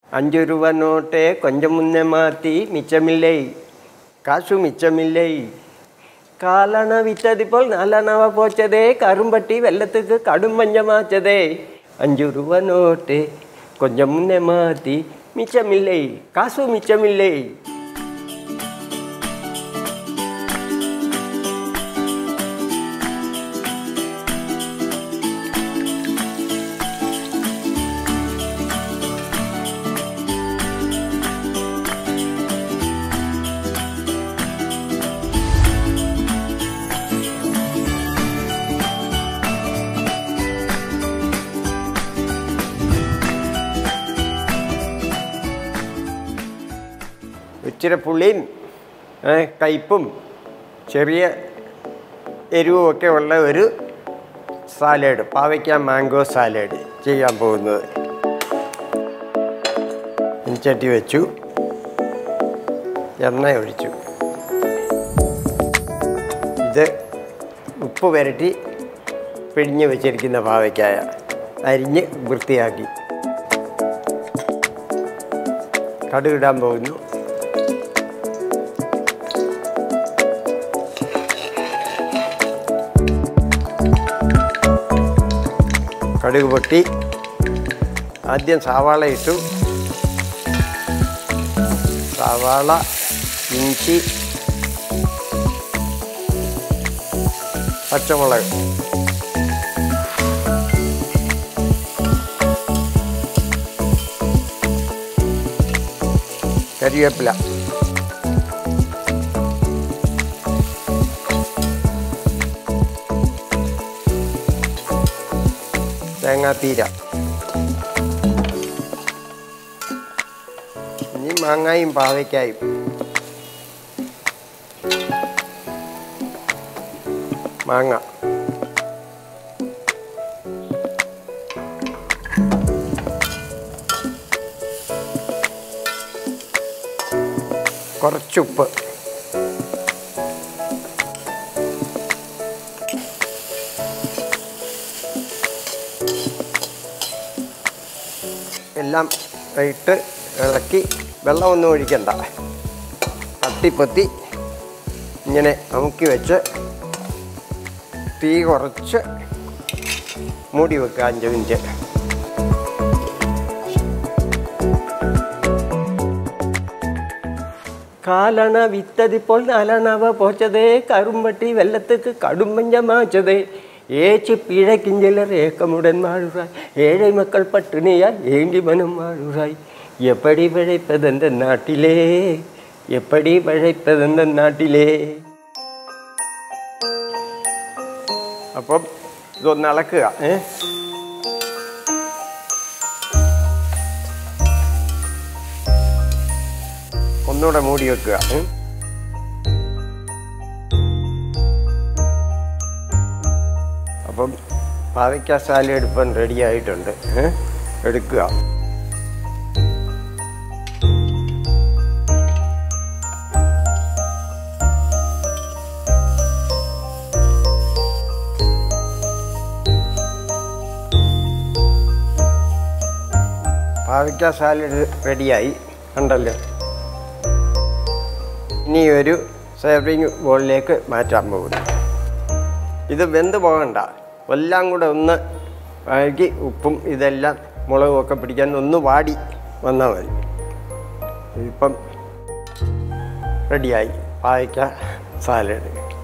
அஞ்சு ரூபா நோட்டே கொஞ்சம் முன்னே மாற்றி மிச்சமில்லை காசு மிச்சமில்லை காலண வித்தது போல் நாலணவ போச்சதே கரும்பட்டி வெள்ளத்துக்கு கடும் பஞ்சமாச்சதே அஞ்சு ரூபா நோட்டு கொஞ்சம் முன்னே மாற்றி மிச்சமில்லை காசு மிச்சமில்லை ഇച്ചിരി പുളിയും ഏ, കയ്പും ചെറിയ എരിവുമൊക്കെ ഉള്ള ഒരു സാലഡ് പാവയ്ക്ക മാംഗോ സാലഡ് ചെയ്യാൻ പോകുന്നത് ചട്ടി വെച്ചു എണ്ണ ഒഴിച്ചു ഇത് ഉപ്പ് പുരട്ടി പിഴിഞ്ഞ് വെച്ചിരിക്കുന്ന പാവയ്ക്കായ അരിഞ്ഞ് വൃത്തിയാക്കി കടുകിടാൻ പോകുന്നു കടുക് പൊട്ടി ആദ്യം സവാള ഇട്ടു സവാള ഇഞ്ചി പച്ചമുളക് കരിവേപ്പില തേങ്ങാത്തീര ഇനി മാങ്ങായും പാവയ്ക്കായും മാങ്ങ കുറച്ചുപ്പ് എല്ലാം ഇട്ട് ഇളക്കി വെള്ളമൊന്നും ഒഴിക്കണ്ട തട്ടിപ്പൊത്തി ഇങ്ങനെ അമുക്കി വെച്ച് തീ കുറച്ച് മൂടി വെക്കുക അഞ്ച് മിനിറ്റ് കാലണ വിത്തതിപ്പോൾ നാലണവ പോച്ചതേ കറുമ്പട്ടി വെള്ളത്തുക്ക് കടുമ്പഞ്ചമാച്ചതേ ഏച്ച് പിഴക്കിഞ്ചലർ ഏക്കമുടൻ വാഴുറാய் ഏഴை மக்கள் பட்டினியால் ஏங்கி மனம் வாழுறாய் எப்படி பிழைப்பதெந்த നാട്ടിലേ எப்படி പിഴപ്പതെந்த നാട്ടിലേ അപ്പം ഇതൊന്ന് ഇളക്കുക ഏ ഒന്നുകൂടെ മൂടി വെക്കുക ഏ? അപ്പം പാവയ്ക്ക സാലഡ് ഇപ്പം റെഡി ആയിട്ടുണ്ട് ഏ? എടുക്കുക പാവയ്ക്ക സാലഡ് റെഡിയായി കണ്ടല്ലോ ഇനി ഒരു സെർവിങ് ബോളിലേക്ക് മാറ്റാൻ പോകുന്നു ഇത് വെന്ത് പോകണ്ട എല്ലാം കൂടെ ഒന്ന് വഴക്കി ഉപ്പും ഇതെല്ലാം മുളകും ഒക്കെ പിടിക്കാൻ ഒന്ന് വാടി വന്നാൽ മതി ഇപ്പം റെഡിയായി പാവയ്ക്ക സാലഡ്